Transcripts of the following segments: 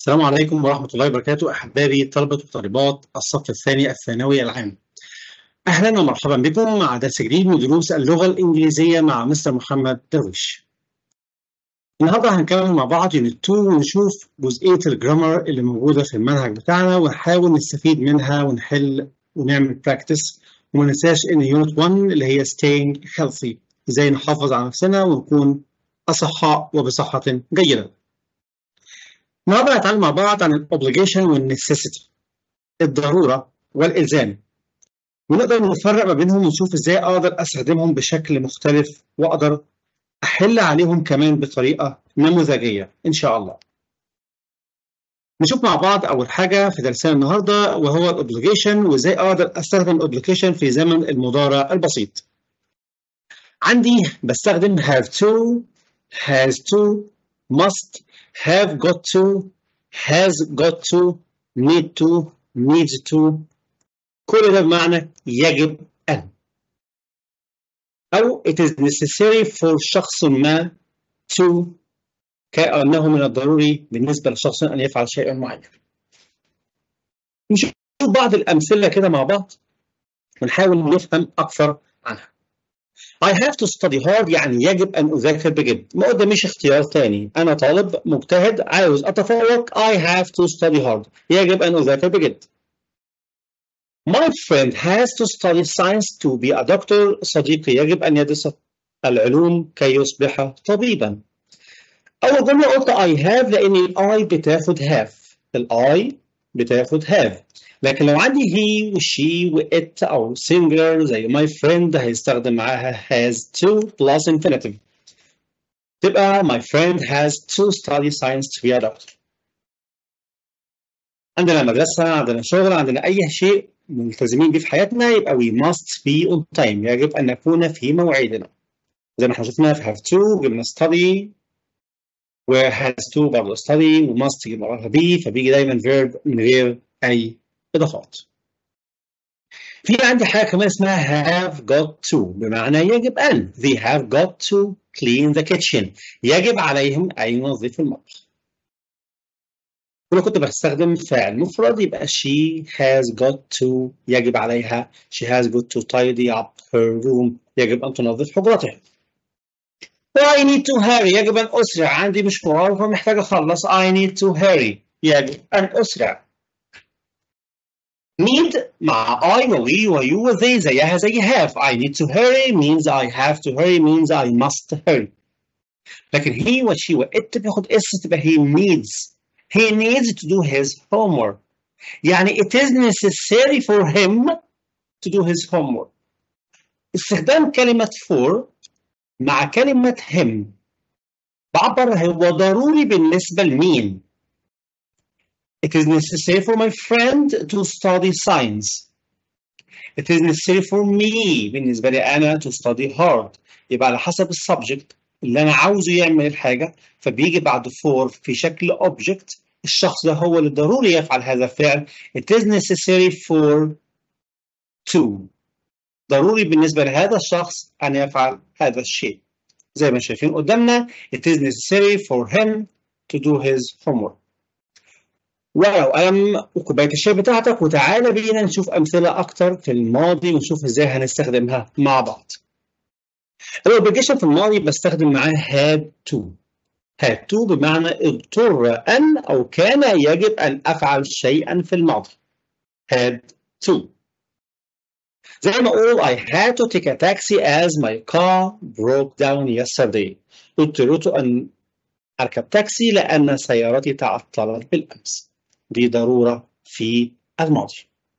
السلام عليكم ورحمة الله وبركاته أحبابي طلبة وطالبات الصف الثاني الثانوي العام أهلا ومرحبا بكم مع درس جديد من دروس اللغة الإنجليزية مع مستر محمد درويش النهارده هنكمل مع بعض يونت 2 ونشوف جزئية الجرامر اللي موجودة في المنهج بتاعنا ونحاول نستفيد منها ونحل ونعمل براكتس وما ننساش إن يونت 1 اللي هي staying healthy إزاي نحافظ على نفسنا ونكون أصحاء وبصحة جيدة. النهارده هنتعلم مع بعض عن الاوبليجيشن والنسيسيتي الضروره والالزام ونقدر نفرق ما بينهم ونشوف ازاي اقدر استخدمهم بشكل مختلف واقدر احل عليهم كمان بطريقه نموذجيه ان شاء الله. نشوف مع بعض اول حاجه في درسنا النهارده وهو الاوبليجيشن وازاي اقدر استخدم الاوبليجيشن في زمن المضارع البسيط. عندي بستخدم have to, has to, must, have got to, has got to, need to, needs to كل ده بمعنى يجب أن أو it is necessary for شخص ما to كأنه من الضروري بالنسبة لشخص أن يفعل شيئا معين نشوف بعض الأمثلة كده مع بعض ونحاول نفهم أكثر عنها I have to study hard يعني يجب أن أذاكر بجد ما قداميش اختيار تاني أنا طالب مجتهد عاوز أتفوق I have to study hard يجب أن أذاكر بجد My friend has to study science to be a doctor صديقي يجب أن يدرس العلوم كي يصبح طبيبا أول جملة قلت I have لأن ال I بتاخد have ال I بتاخد have لكن لو عندي he وشي وات او singular زي my friend هيستخدم معاها has to plus infinitive تبقى my friend has to study science to be a doctor عندنا مدرسة عندنا شغل عندنا أي شيء ملتزمين بيه في حياتنا يبقى we must be on time يجب أن نكون في موعدنا زي ما احنا شفنا في have to جبنا study و has to برضه study و must جبنا وراها be فبيجي دايما verb من غير أي إضافات. في عندي حاجة كمان اسمها have got to بمعنى يجب أن they have got to clean the kitchen يجب عليهم أن ينظفوا المطبخ. ولو كنت بستخدم فاعل مفرد يبقى she has got to يجب عليها she has got to tidy up her room يجب أن تنظف حجرتها. I need to hurry يجب أن أسرع عندي مشوار فمحتاج أخلص I need to hurry يجب أن أسرع. need مع I و we و you و they زيها زي have I need to hurry means I have to hurry means I must hurry لكن he و she و it بياخد اس تبقى he needs he needs to do his homework يعني it is necessary for him to do his homework استخدام كلمة for مع كلمة him بعبر هو ضروري بالنسبة لمين It is necessary for my friend to study science. It is necessary for me بالنسبة لي أنا to study hard. يبقى على حسب السبجكت اللي أنا عاوزه يعمل الحاجة فبيجي بعد for في شكل object الشخص ده هو اللي ضروري يفعل هذا الفعل. It is necessary for to. ضروري بالنسبة لهذا الشخص أن يفعل هذا الشيء. زي ما شايفين قدامنا it is necessary for him to do his homework. ورقة وقلم وكوباية الشاي بتاعتك وتعالى بينا نشوف أمثلة أكتر في الماضي ونشوف إزاي هنستخدمها مع بعض. الأوبليجيشن في الماضي بستخدم معاه had to. had to بمعنى اضطر أن أو كان يجب أن أفعل شيئا في الماضي. had to. زي ما أقول I had to take a taxi as my car broke down yesterday. اضطررت أن أركب تاكسي لأن سيارتي تعطلت بالأمس. دي ضرورة في الماضي.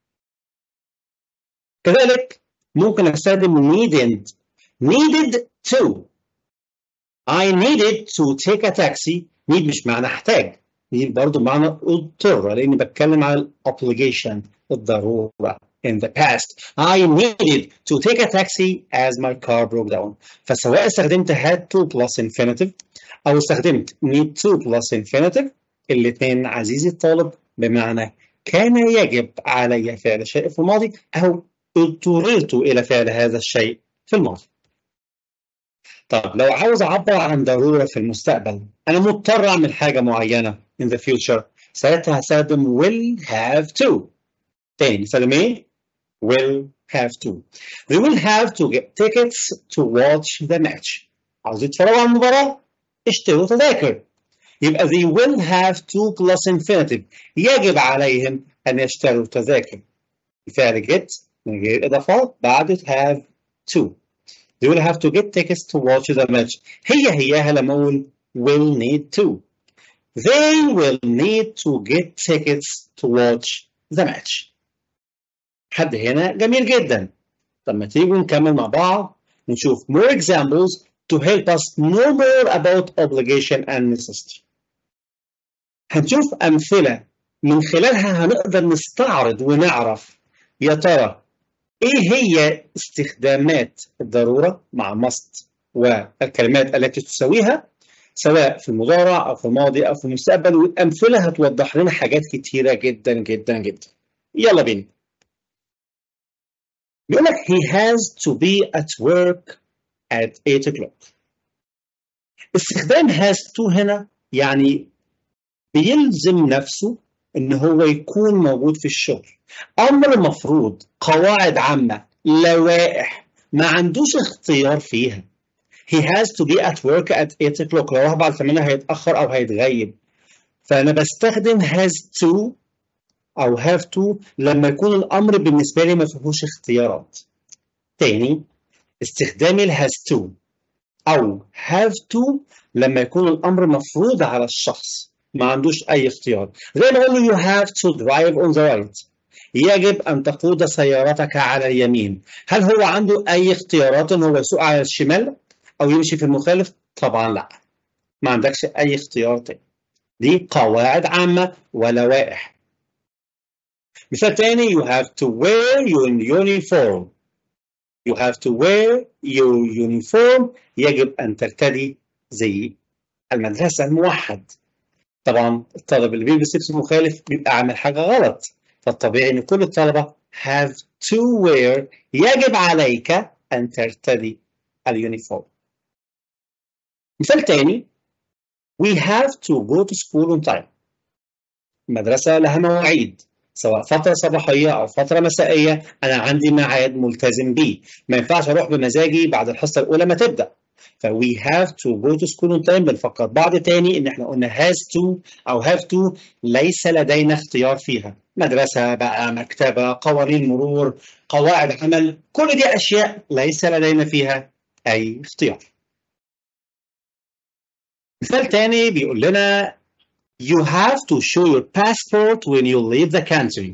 كذلك ممكن أستخدم needed needed to I needed to take a taxi need مش معنى احتاج need برضو معنى اضطر لأني بتكلم على obligation الضرورة in the past I needed to take a taxi as my car broke down فسواء استخدمت had to plus infinitive أو استخدمت need to plus infinitive الاثنين عزيزي الطالب بمعنى كان يجب علي فعل شيء في الماضي أو اضطررت إلى فعل هذا الشيء في الماضي. طب لو عاوز أعبر عن ضرورة في المستقبل أنا مضطر أعمل حاجة معينة in the future ساعتها هستخدم will have to تاني نستخدم ايه؟ will have to they will have to get tickets to watch the match عاوز يتفرجوا على المباراة اشتروا تذاكر يبقى they will have to plus infinitive يجب عليهم أن يشتروا تذاكر فعل get من غير إضافات بعد have to they will have to get tickets to watch the match هي هياها لما أقول will need to they will need to get tickets to watch the match حد هنا جميل جدا طب ما تيجوا نكمل مع بعض نشوف more examples to help us know more about obligation and necessity هنشوف أمثلة من خلالها هنقدر نستعرض ونعرف يا ترى إيه هي استخدامات الضرورة مع must والكلمات التي تساويها سواء في المضارع أو في الماضي أو في المستقبل والأمثلة هتوضح لنا حاجات كتيرة جدا جدا جدا يلا بينا بيقول لك he has to be at work at 8 o'clock استخدام has to هنا يعني بيلزم نفسه ان هو يكون موجود في الشغل امر مفروض قواعد عامه لوائح ما عندوش اختيار فيها he has to be at work at 8 o'clock لو راح بعد 8 هيتاخر او هيتغيب فانا بستخدم has to او have to لما يكون الامر بالنسبه لي ما فيهوش اختيارات تاني استخدامي ال has to او have to لما يكون الامر مفروض على الشخص ما عندوش اي اختيار زي ما اقول له you have to drive on the right يجب ان تقود سيارتك على اليمين هل هو عنده اي اختيارات ان هو يسوق على الشمال او يمشي في المخالف طبعا لا ما عندكش اي اختيار تاني دي قواعد عامه ولوائح مثال تاني you have to wear your uniform you have to wear your uniform يجب أن ترتدي زي المدرسة الموحد طبعا الطالب اللي بيلبس لبس مخالف بيبقى عامل حاجة غلط فالطبيعي إن كل الطلبة have to wear يجب عليك أن ترتدي اليونيفورم مثال تاني we have to go to school on time المدرسة لها مواعيد سواء فترة صباحية أو فترة مسائية أنا عندي ميعاد ملتزم بيه ما ينفعش أروح بمزاجي بعد الحصة الأولى ما تبدأ ف we have to go to school on time بنفكر بعض تاني إن إحنا قلنا has to أو have to ليس لدينا اختيار فيها مدرسة بقى مكتبة قوانين مرور قواعد عمل كل دي أشياء ليس لدينا فيها أي اختيار مثال تاني بيقول لنا You have to show your passport when you leave the country.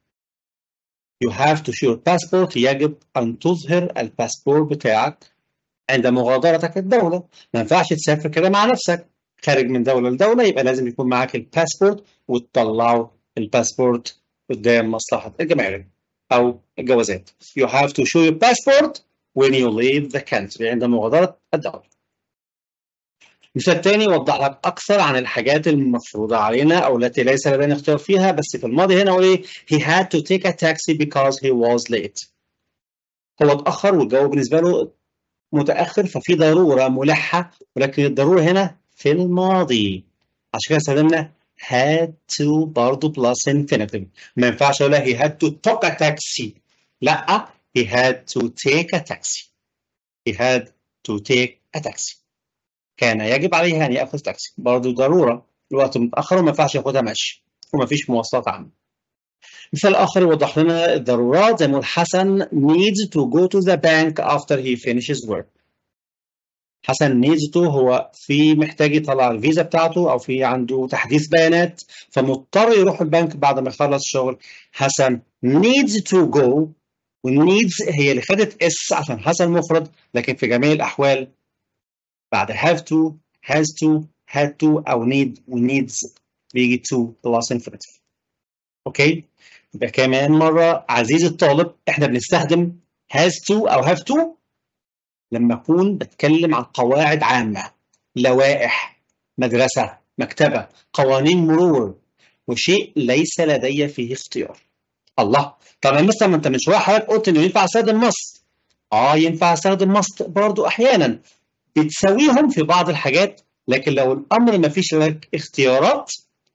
You have to show your passport يجب أن تظهر الباسبور بتاعك عند مغادرتك الدولة. ما ينفعش تسافر كده مع نفسك خارج من دولة لدولة يبقى لازم يكون معاك الباسبورت وتطلعوا الباسبورت قدام مصلحة الجمارك أو الجوازات. You have to show your passport when you leave the country عند مغادرة الدولة. مثال تاني يوضح لك أكثر عن الحاجات المفروضة علينا أو التي ليس لدينا اختيار فيها بس في الماضي هنا أقول إيه he had to take a taxi because he was late هو اتأخر والجو بالنسبة له متأخر ففي ضرورة ملحة ولكن الضرورة هنا في الماضي عشان كده استخدمنا had to برضه plus infinitive ما ينفعش أقول he had to talk a taxi لا he had to take a taxi he had to take a taxi كان يجب عليه أن يأخذ تاكسي برضه ضرورة الوقت متأخر وما ينفعش ياخدها مشي وما فيش مواصلات عامة مثال آخر يوضح لنا الضرورات زي ما نقول حسن needs to go to the bank after he finishes work حسن needs to هو في محتاج يطلع الفيزا بتاعته أو في عنده تحديث بيانات فمضطر يروح البنك بعد ما يخلص الشغل حسن needs to go والنيدز هي اللي خدت اس عشان حسن مفرد لكن في جميع الأحوال بعد have to has to had to أو need needs بيجي to plus infinitive أوكي يبقى كمان مرة عزيزي الطالب إحنا بنستخدم has to أو have to لما أكون بتكلم عن قواعد عامة لوائح مدرسة مكتبة قوانين مرور وشيء ليس لدي فيه اختيار الله طب يا مستر ما انت من شويه حضرتك قلت انه ينفع استخدم ماست اه ينفع استخدم ماست برضه احيانا بتساويهم في بعض الحاجات لكن لو الامر ما فيش لك اختيارات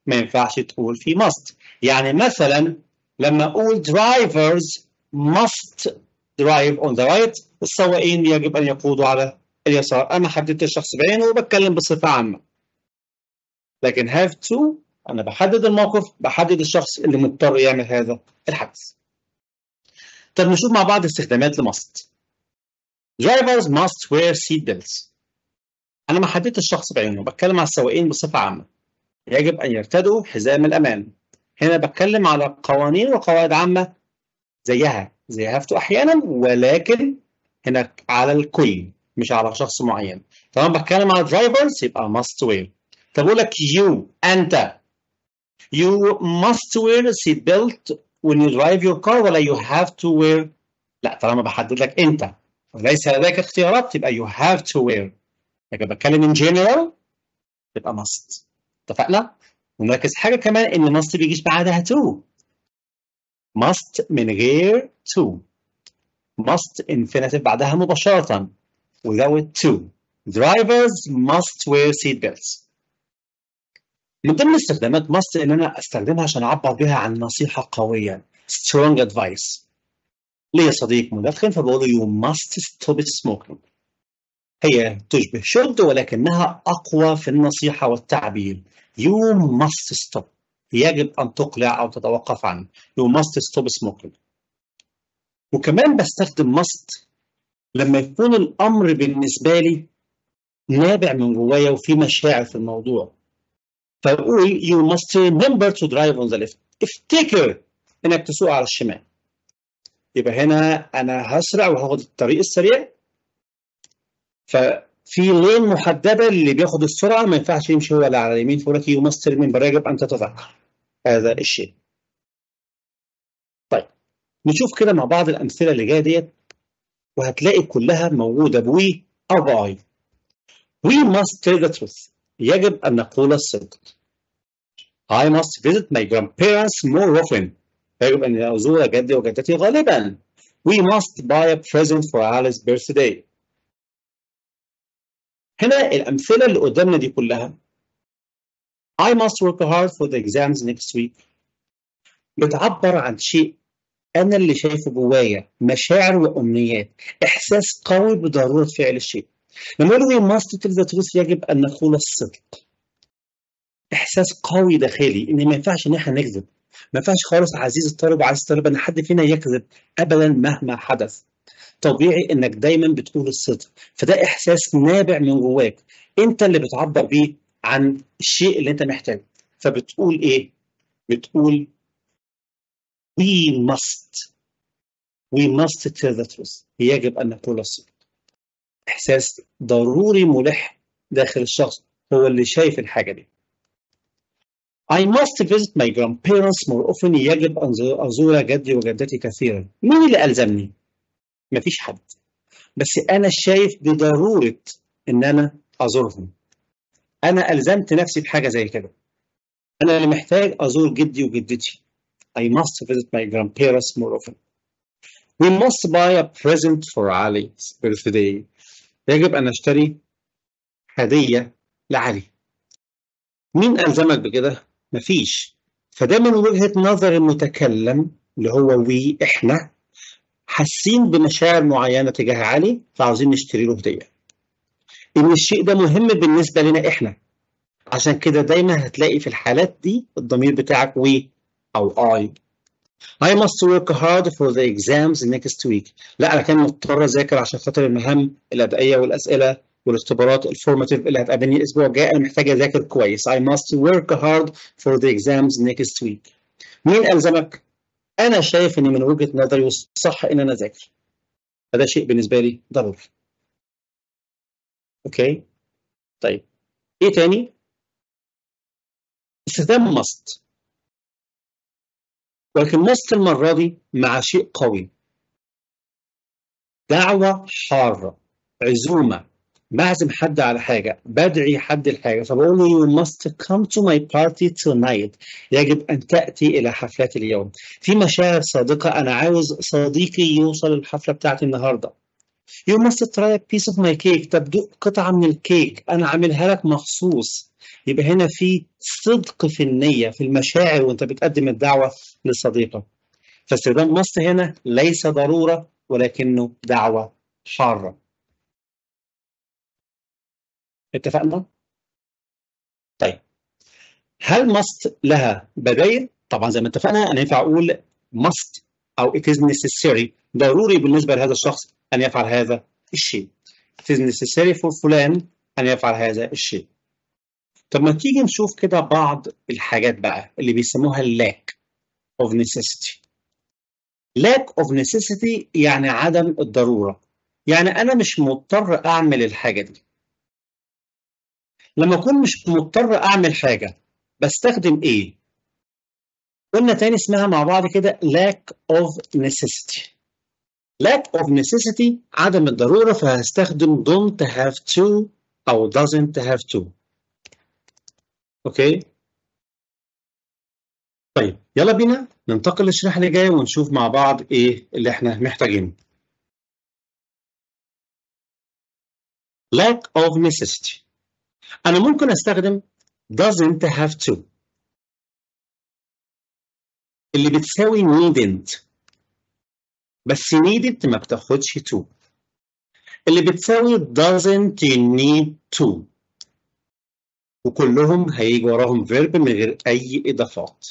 ما ينفعش تقول في must يعني مثلا لما أقول drivers must drive on the right السواقين يجب أن يقودوا على اليسار أنا حددت الشخص بعينه وبتكلم بصفة عامة لكن have to أنا بحدد الموقف بحدد الشخص اللي مضطر يعمل هذا الحدث طب نشوف مع بعض استخدامات لماست drivers must wear seat belts أنا ما حددت الشخص بعينه بتكلم على السواقين بصفة عامة يجب أن يرتدوا حزام الأمان هنا بتكلم على قوانين وقواعد عامة زيها زي have to أحيانا ولكن هنا على الكل مش على شخص معين طالما بتكلم على drivers يبقى must wear طب أقول لك you أنت you must wear a seat belt when you drive your car ولا you have to wear لا طالما بحدد لك أنت وليس لديك اختيارات يبقى you have to wear لكن بتكلم in general يبقى must اتفقنا؟ ونركز حاجة كمان إن must بيجيش بعدها to must من غير to must infinitive بعدها مباشرة without to drivers must wear seat belts من ضمن استخدامات must إن أنا أستخدمها عشان أعبر بها عن نصيحة قوية strong advice ليا صديق مدخن فبقول له you must stop smoking هي تشبه شرط ولكنها أقوى في النصيحة والتعبير you must stop يجب أن تقلع أو تتوقف عنه you must stop smoking وكمان بستخدم must لما يكون الأمر بالنسبة لي نابع من جوايا وفي مشاعر في الموضوع فأقول you must remember to drive on the left افتكر إنك تسوق على الشمال يبقى هنا أنا هسرع وهاخد الطريق السريع ففي لين محدده اللي بياخد السرعه ما ينفعش يمشي هو اللي على اليمين فيقول لك يو ماست ريمبر يجب ان تتذكر هذا الشيء. طيب نشوف كده مع بعض الامثله اللي جايه ديت وهتلاقي كلها موجوده بوي او باي. We must tell the truth. يجب ان نقول الصدق. I must visit my grandparents more often. يجب ان ازور جدي وجدتي غالبا. We must buy a present for Alice's birthday. هنا الأمثلة اللي قدامنا دي كلها I must work hard for the exams next week بتعبر عن شيء أنا اللي شايفه جوايا مشاعر وأمنيات إحساس قوي بضرورة فعل الشيء لما أقول we must tell the truth يجب أن نقول الصدق إحساس قوي داخلي إن ما ينفعش إن إحنا نكذب ما ينفعش خالص عزيز الطالب وعزيز الطالب أن حد فينا يكذب أبدا مهما حدث طبيعي انك دايما بتقول الصدق فده احساس نابع من جواك انت اللي بتعبر بيه عن الشيء اللي انت محتاجه فبتقول ايه بتقول we must we must tell the truth يجب ان نقول الصدق احساس ضروري ملح داخل الشخص هو اللي شايف الحاجه دي I must visit my grandparents more often يجب أن أزور جدي وجدتي كثيرا مين اللي ألزمني؟ مفيش حد بس انا شايف بضروره ان انا ازورهم انا الزمت نفسي بحاجه زي كده انا اللي محتاج ازور جدي وجدتي I must visit my grandparents more often we must buy a present for Ali's birthday يجب ان نشتري هديه لعلي مين الزمك بكده مفيش فده من وجهه نظر المتكلم اللي هو وي احنا حاسين بمشاعر معينه تجاه علي فعاوزين نشتري له هديه. ان الشيء ده مهم بالنسبه لنا احنا. عشان كده دايما هتلاقي في الحالات دي الضمير بتاعك وي او اي. I must work hard for the exams next week. لا انا كان مضطر اذاكر عشان خاطر المهام الادائيه والاسئله والاختبارات الفورماتيف اللي هتقابلني الاسبوع الجاي انا محتاج اذاكر كويس. I must work hard for the exams next week. مين الزمك؟ انا شايف ان من وجهه نظري صح ان انا اذاكر فده شيء بالنسبه لي ضروري اوكي طيب ايه تاني استخدام must ولكن must المره دي مع شيء قوي دعوه حاره عزومه بعزم حد على حاجة بدعي حد الحاجة فبقول له you must come to my party tonight يجب أن تأتي إلى حفلات اليوم في مشاعر صادقة أنا عاوز صديقي يوصل الحفلة بتاعتي النهاردة You must try a piece of my cake تبدو قطعة من الكيك أنا عاملها لك مخصوص يبقى هنا في صدق في النية في المشاعر وانت بتقدم الدعوة لصديقك فاستخدام ماست هنا ليس ضرورة ولكنه دعوة حارة اتفقنا؟ طيب هل ماست لها بدايل؟ طبعا زي ما اتفقنا انا ينفع اقول must او it is necessary ضروري بالنسبه لهذا الشخص ان يفعل هذا الشيء. It is necessary for فلان ان يفعل هذا الشيء. طب ما تيجي نشوف كده بعض الحاجات بقى اللي بيسموها lack of necessity. lack of necessity يعني عدم الضروره. يعني انا مش مضطر اعمل الحاجه دي. لما اكون مش مضطر اعمل حاجه بستخدم ايه؟ قلنا تاني اسمها مع بعض كده lack of necessity. lack of necessity عدم الضرورة فهستخدم don't have to أو doesn't have to. أوكي؟ طيب يلا بينا ننتقل للشريحة اللي جاية ونشوف مع بعض إيه اللي إحنا محتاجينه. lack of necessity. أنا ممكن أستخدم doesn't have to. اللي بتساوي needn't بس needed ما بتاخدش to اللي بتساوي doesn't need to وكلهم هيجي وراهم verb من غير أي إضافات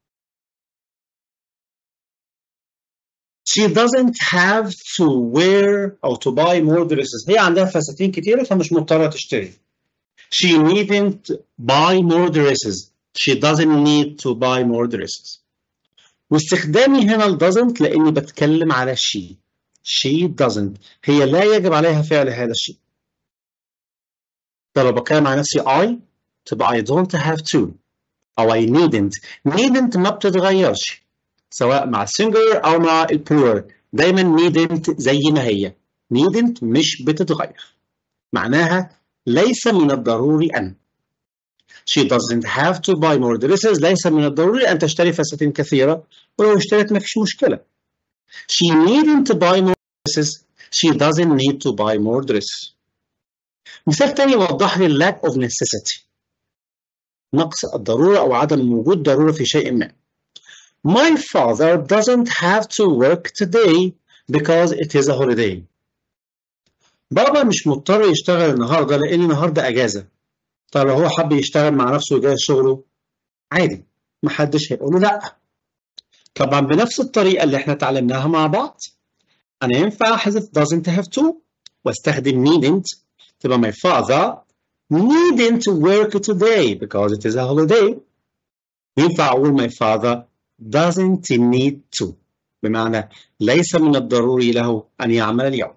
She doesn't have to wear أو to buy more dresses هي عندها فساتين كتيرة فمش مضطرة تشتري She needn't buy more dresses She doesn't need to buy more dresses واستخدامي هنا ال doesn't لاني بتكلم على she she doesn't هي لا يجب عليها فعل هذا الشيء طب لو بتكلم على نفسي I تبقى I don't have to أو I needn't needn't ما بتتغيرش سواء مع singular أو مع plural دايما needn't زي ما هي needn't مش بتتغير معناها ليس من الضروري أن She doesn't have to buy more dresses ليس من الضروري أن تشتري فساتين كثيرة ولو اشتريت ما فيش مشكلة. She needn't buy more dresses. She doesn't need to buy more dresses. مثال تاني يوضح لي lack of necessity. نقص الضرورة أو عدم وجود ضرورة في شيء ما. My father doesn't have to work today because it is a holiday. بابا مش مضطر يشتغل النهارده لأن النهارده أجازة. طب لو هو حب يشتغل مع نفسه ويجهز شغله عادي محدش هيقول له لا طبعا بنفس الطريقه اللي احنا اتعلمناها مع بعض انا ينفع احذف doesn't have to واستخدم needn't تبقى my father needn't work today because it is a holiday ينفع اقول my father doesn't need to بمعنى ليس من الضروري له ان يعمل اليوم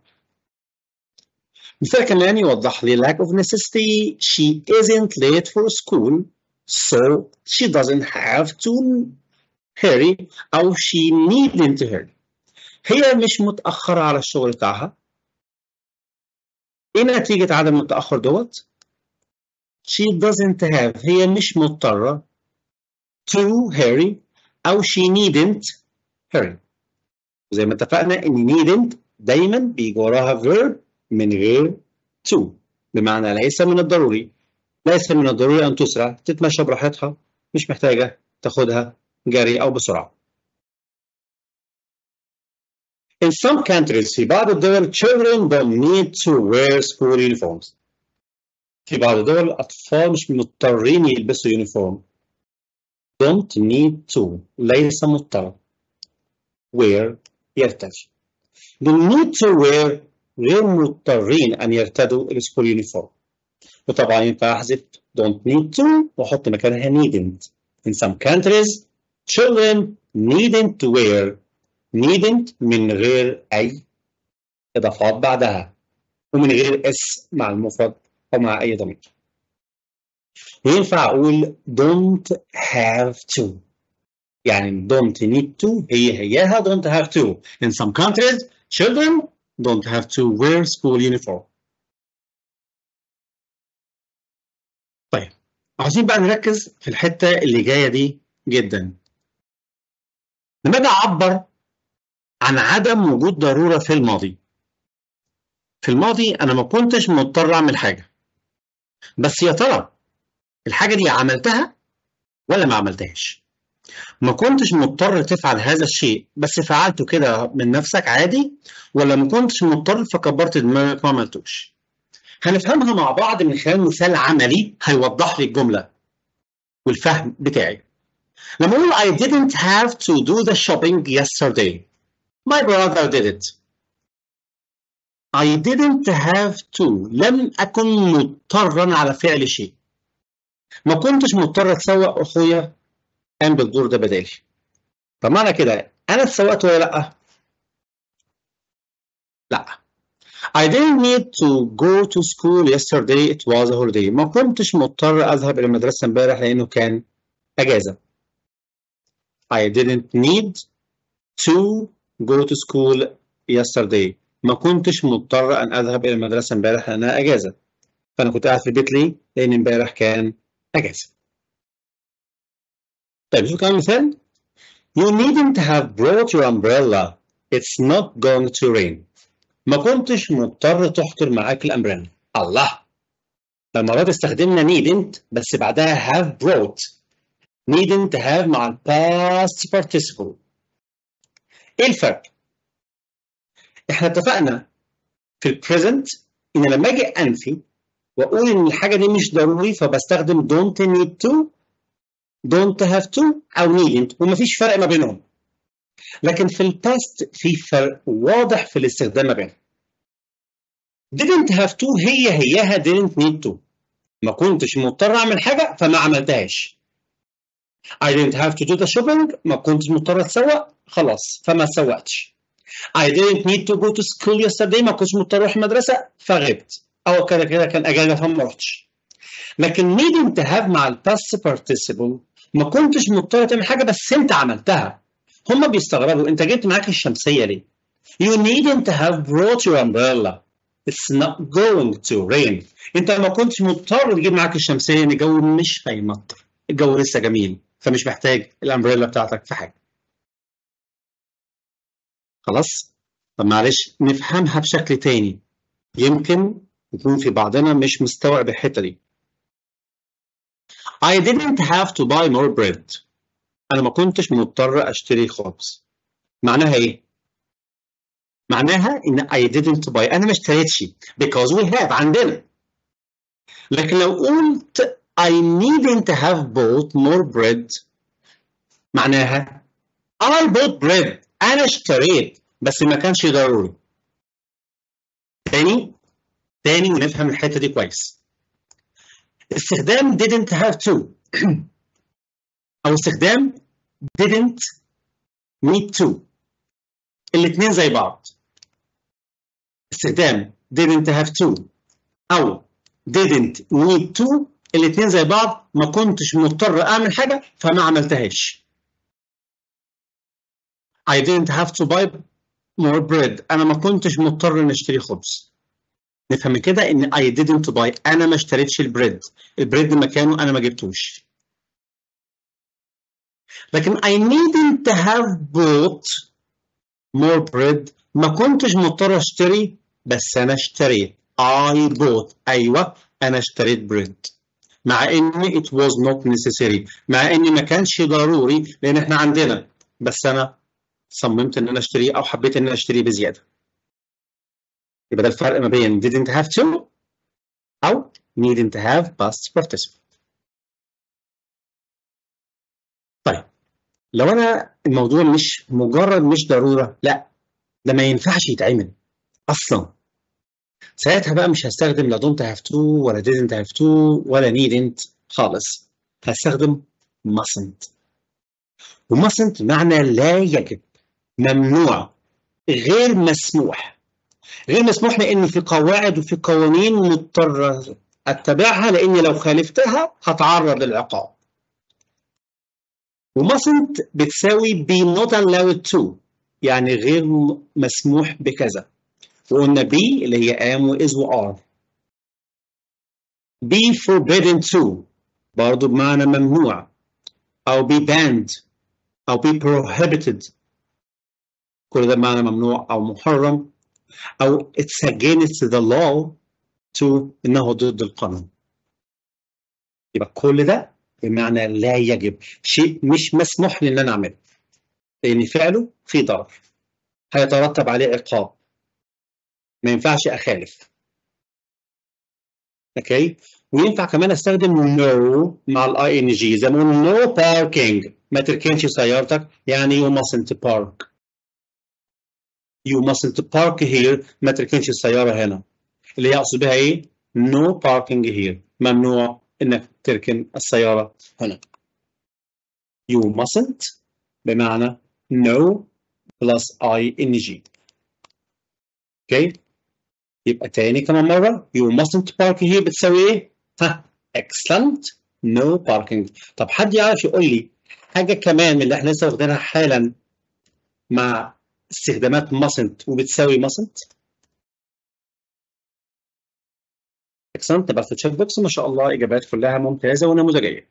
مثال كمان يوضح لي lack of necessity she isn't late for school so she doesn't have to hurry أو she needn't hurry هي مش متأخرة على الشغل بتاعها إيه نتيجة عدم التأخر دوت؟ she doesn't have هي مش مضطرة to hurry أو she needn't hurry زي ما اتفقنا إن needn't دايما بيجي وراها verb من غير to بمعنى ليس من الضروري ليس من الضروري أن تسرع تتمشى براحتها مش محتاجة تاخدها جري أو بسرعة In some countries في بعض الدول children don't need to wear school uniforms في بعض الدول الأطفال مش مضطرين يلبسوا يونيفورم don't need to ليس مضطر wear يرتدي the need to wear غير مضطرين أن يرتدوا السكول يونيفورم وطبعا ينفع أحذف don't need to وأحط مكانها needn't in some countries children needn't to wear needn't من غير أي إضافات بعدها ومن غير اس مع المفرد أو مع أي ضمير ينفع أقول don't have to يعني don't need to هي هياها don't have to in some countries children don't have to wear school uniform طيب عايزين بقى نركز في الحتة اللي جاية دي جدا لما اجي اعبر عن عدم وجود ضرورة في الماضي في الماضي انا ما كنتش مضطر اعمل حاجة بس يا ترى الحاجة دي عملتها ولا ما عملتهاش ما كنتش مضطر تفعل هذا الشيء بس فعلته كده من نفسك عادي ولا ما كنتش مضطر فكبرت دماغك ما عملتوش هنفهمها مع بعض من خلال مثال عملي هيوضح لي الجملة والفهم بتاعي لما اقول I didn't have to do the shopping yesterday my brother did it I didn't have to لم أكن مضطرا على فعل شيء ما كنتش مضطر اتسوق اخويا قام بالدور ده بدالي فمعنى كده انا اتسوقت ولا لا لا I didn't need to go to school yesterday it was a holiday ما كنتش مضطر اذهب الى المدرسه امبارح لانه كان اجازه I didn't need to go to school yesterday ما كنتش مضطر ان اذهب الى المدرسه امبارح لانها اجازه فانا كنت قاعد في البيت ليه لان امبارح كان اجازه طيب شوف كمان مثال You needn't have brought your umbrella. It's not going to rain. ما كنتش مضطر تحضر معاك الامبريلا. الله. المرات استخدمنا needn't بس بعدها have brought. needn't have مع ال past participle. ايه الفرق؟ احنا اتفقنا في البريزنت ان لما اجي انفي واقول ان الحاجه دي مش ضروري فبستخدم don't need to don't have to او needn't ومفيش فرق ما بينهم لكن في الباست في فرق واضح في الاستخدام ما بينهم didn't have to هي هيها didn't need to ما كنتش مضطر اعمل حاجه فما عملتهاش I didn't have to do the shopping ما كنتش مضطر اتسوق خلاص فما سوقتش I didn't need to go to school yesterday ما كنتش مضطر اروح المدرسه فغبت او كده كده كان اجازه فما رحتش لكن needn't have مع الباست participle ما كنتش مضطر تعمل حاجه بس انت عملتها هم بيستغربوا انت جبت معاك الشمسيه ليه You needn't have brought your umbrella It's not going to rain انت ما كنتش مضطر تجيب معاك الشمسيه لان الجو مش هيمطر الجو لسه جميل فمش محتاج الامبريلا بتاعتك في حاجه خلاص طب معلش نفهمها بشكل تاني يمكن يكون في بعضنا مش مستوعب الحته دي I didn't have to buy more bread. أنا ما كنتش مضطر أشتري خبز. معناها إيه؟ معناها إن I didn't buy أنا ما اشتريتش because we have عندنا. لكن لو قلت I needn't have bought more bread معناها I bought bread أنا اشتريت بس ما كانش ضروري. تاني تاني ونفهم الحتة دي كويس. استخدام didn't have to أو استخدام didn't need to الاثنين زي بعض استخدام didn't have to أو didn't need to الاثنين زي بعض ما كنتش مضطر أعمل حاجة فما عملتهاش I didn't have to buy more bread أنا ما كنتش مضطر إن أشتري خبز نفهم كده ان I didn't buy انا ما اشتريتش البريد البريد مكانه انا ما جبتوش لكن I needn't have bought more bread ما كنتش مضطر اشتري بس انا اشتريت I bought ايوه انا اشتريت بريد مع ان it was not necessary مع ان ما كانش ضروري لان احنا عندنا بس انا صممت ان انا اشتريه او حبيت ان انا اشتريه بزياده يبقى ده الفرق ما بين didn't have to أو needn't have past participle. طيب لو أنا الموضوع مش مجرد مش ضرورة لا ده ما ينفعش يتعمل أصلا ساعتها بقى مش هستخدم لا don't have to ولا didn't have to ولا needn't خالص هستخدم mustn't وmustn't معنى لا يجب ممنوع غير مسموح غير مسموح لان في قواعد وفي قوانين مضطر اتبعها لاني لو خالفتها هتعرض للعقاب ومustn't بتساوي be not allowed to يعني غير مسموح بكذا وقلنا be اللي هي am و is و are be forbidden to برضه بمعنى ممنوع أو be banned أو be prohibited كل ده بمعنى ممنوع أو محرم أو it's against the law to إنه ضد القانون يبقى كل ده بمعنى لا يجب شيء مش مسموح لي ان انا اعمله لان فعله فيه ضرر هيترتب عليه عقاب ما ينفعش اخالف اوكي وينفع كمان استخدم no مع الاي ان جي زي ما قلنا no parking ما تركنش سيارتك يعني you mustn't park you mustn't park here ما تركنش السيارة هنا اللي هي أقصد بها إيه؟ no parking here ممنوع إنك تركن السيارة هنا you mustn't بمعنى no plus ing اوكي يبقى تاني كمان مرة you mustn't park here بتساوي إيه؟ ها excellent no parking طب حد يعرف يقول لي حاجة كمان من اللي احنا لسه واخدينها حالا مع استخدامات mustn't وبتساوي mustn't excellent تبقى في التشيك بوكس ما شاء الله إجابات كلها ممتازة ونموذجية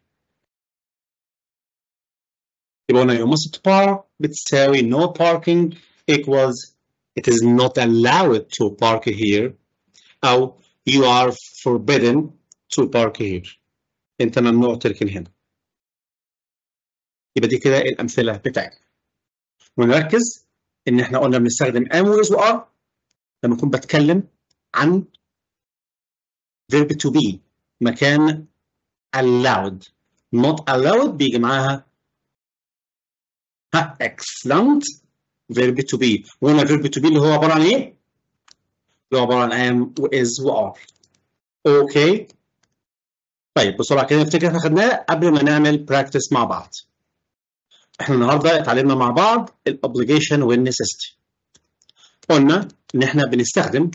يبقى قلنا you mustn't park بتساوي no parking equals it is not allowed to park here أو you are forbidden to park here أنت ممنوع تركن هنا يبقى دي كده الأمثلة بتاعتنا ونركز إن إحنا قلنا بنستخدم am وis وare لما أكون بتكلم عن verb to be مكان allowed not allowed بيجي معاها ها excellent verb to be وهنا verb to be اللي هو عبارة عن إيه؟ اللي هو عبارة عن am و is و are أوكي طيب بسرعة كده نفتكر احنا خدناه قبل ما نعمل practice مع بعض احنا النهارده اتعلمنا مع بعض الاوبليجيشن والنسيستي قلنا ان احنا بنستخدم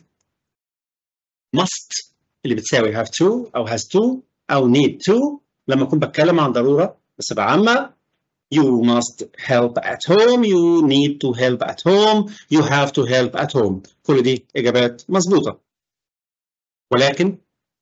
must اللي بتساوي have to او has to او need to لما اكون بتكلم عن ضروره بصفه عامه you must help at home you need to help at home you have to help at home كل دي اجابات مظبوطه ولكن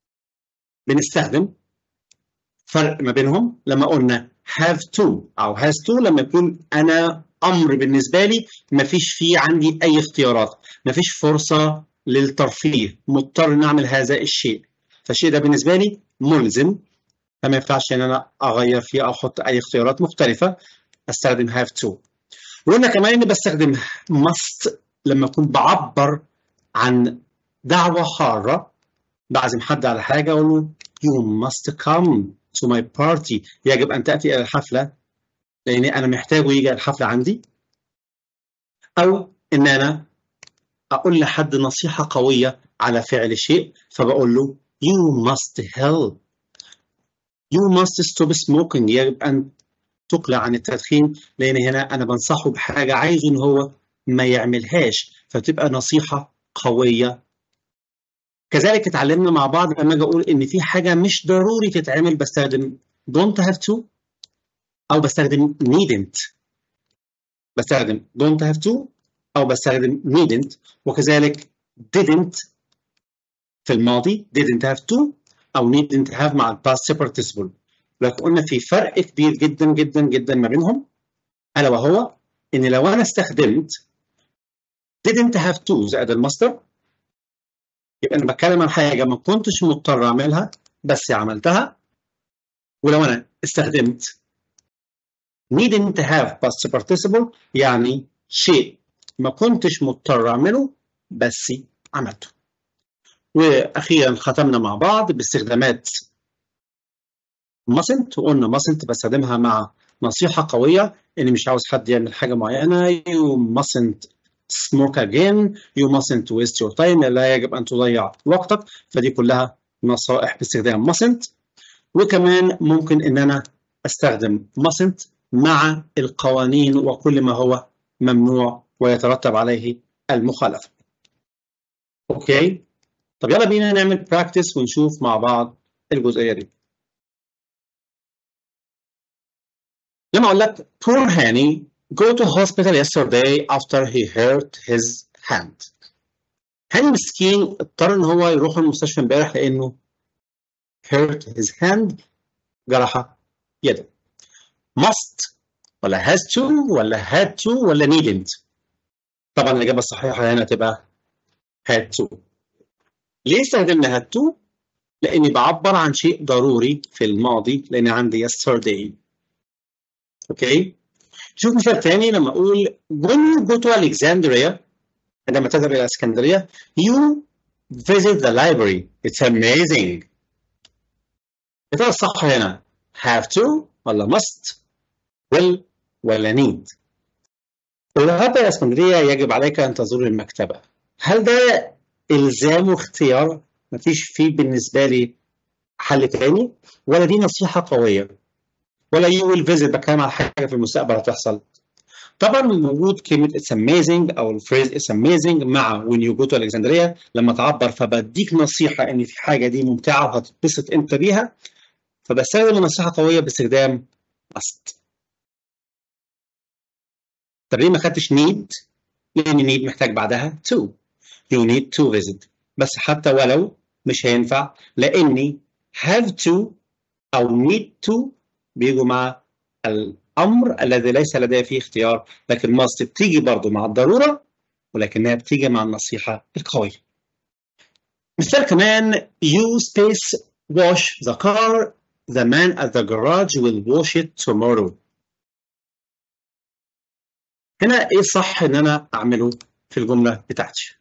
بنستخدم فرق ما بينهم لما قلنا have to او has to لما يكون انا امر بالنسبه لي ما فيش فيه عندي اي اختيارات ما فيش فرصه للترفيه مضطر ان اعمل هذا الشيء فالشيء ده بالنسبه لي ملزم فما ينفعش ان انا اغير فيه او احط اي اختيارات مختلفه استخدم have to وقلنا كمان اني بستخدم must لما اكون بعبر عن دعوه حاره بعزم حد على حاجه اقول له you must come to my party يجب أن تأتي إلى الحفلة لأني أنا محتاجه يجي الحفلة عندي أو إن أنا أقول لحد نصيحة قوية على فعل شيء فبقول له you must help you must stop smoking يجب أن تقلع عن التدخين لأن هنا أنا بنصحه بحاجة عايز إن هو ما يعملهاش فتبقى نصيحة قوية كذلك اتعلمنا مع بعض لما اجي اقول ان في حاجه مش ضروري تتعمل بستخدم don't have to او بستخدم needn't بستخدم don't have to او بستخدم needn't وكذلك didn't في الماضي didn't have to او needn't have مع past participle لكن قلنا في فرق كبير جدا جدا جدا ما بينهم الا وهو ان لو انا استخدمت didn't have to زائد المصدر يبقى انا بتكلم عن حاجه ما كنتش مضطر اعملها بس عملتها ولو انا استخدمت needn't have past participle يعني شيء ما كنتش مضطر اعمله بس عملته واخيرا ختمنا مع بعض باستخدامات mustn't وقلنا mustn't بستخدمها مع نصيحه قويه اني مش عاوز حد يعمل حاجه معينه you mustn't smoke again you mustn't waste your time لا يجب أن تضيع وقتك فدي كلها نصائح باستخدام mustn't وكمان ممكن إن أنا أستخدم mustn't مع القوانين وكل ما هو ممنوع ويترتب عليه المخالفة أوكي طب يلا بينا نعمل practice ونشوف مع بعض الجزئية دي لما أقول لك poor Hanny go to hospital yesterday after he hurt his hand. هاني مسكين اضطر ان هو يروح المستشفى امبارح لانه hurt his hand جرح يده. must ولا has to ولا had to ولا needn't. طبعا الاجابه الصحيحه هنا تبقى had to. ليه استخدمنا had to؟ لاني بعبر عن شيء ضروري في الماضي لان عندي yesterday اوكي شوف مثال تاني لما اقول when you go to Alexandria عندما تذهب الى اسكندريه you visit the library it's amazing يا ترى الصح هنا have to ولا must will ولا need إذا ذهبت إلى اسكندرية يجب عليك أن تزور المكتبة هل ده إلزام واختيار مفيش فيه بالنسبة لي حل تاني ولا دي نصيحة قوية ولا you will visit بتكلم على حاجة في المستقبل هتحصل طبعا من وجود كلمة it's amazing أو الفريز it's amazing مع when you go to Alexandria لما تعبر فبديك نصيحة إن في حاجة دي ممتعة وهتتبسط أنت بيها فبستخدم النصيحة قوية باستخدام must طب ليه ما خدتش need؟ لأن need محتاج بعدها to you need to visit بس حتى ولو مش هينفع لأني have to أو need to بيجوا مع الأمر الذي ليس لدي فيه اختيار لكن must بتيجي برضه مع الضرورة ولكنها بتيجي مع النصيحة القوية مثال كمان you space wash the car the man at the garage will wash it tomorrow هنا ايه الصح ان انا اعمله في الجمله بتاعتي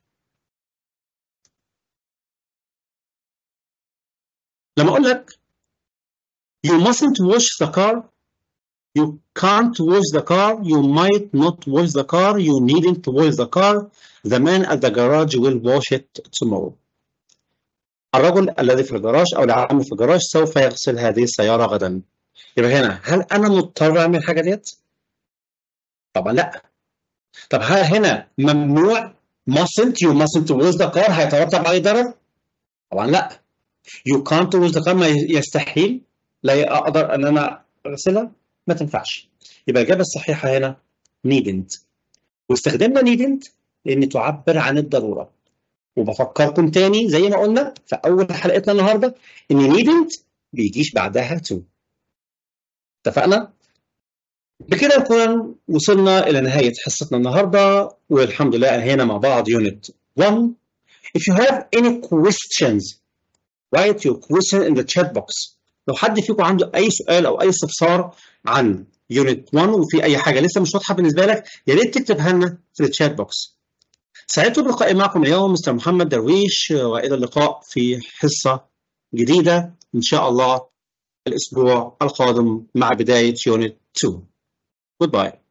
لما اقول لك you mustn't wash the car you can't wash the car you might not wash the car you needn't wash the car the man at the garage will wash it tomorrow الرجل الذي في الجراج او العامل في الجراج سوف يغسل هذه السياره غدا يبقى هنا هل انا مضطر اعمل الحاجه ديت؟ طبعا لا طب هل هنا ممنوع mustn't you mustn't wash the car هيترتب عليه ضرر؟ طبعا لا you can't wash the car ما يستحيل لا اقدر ان انا اغسلها ما تنفعش يبقى الاجابه الصحيحه هنا needn't واستخدمنا needn't لان تعبر عن الضروره وبفكركم تاني زي ما قلنا في اول حلقتنا النهارده ان needn't بيجيش بعدها to اتفقنا؟ بكده نكون وصلنا إلى نهاية حصتنا النهاردة والحمد لله أنهينا مع بعض يونت 1 If you have any questions write your question in the chat box لو حد فيكم عنده أي سؤال أو أي استفسار عن يونت 1 وفي أي حاجة لسه مش واضحة بالنسبة لك يا ريت تكتبها لنا في الشات بوكس سعدت باللقاء معكم اليوم مستر محمد درويش وإلى اللقاء في حصة جديدة إن شاء الله الأسبوع القادم مع بداية يونت 2 Goodbye.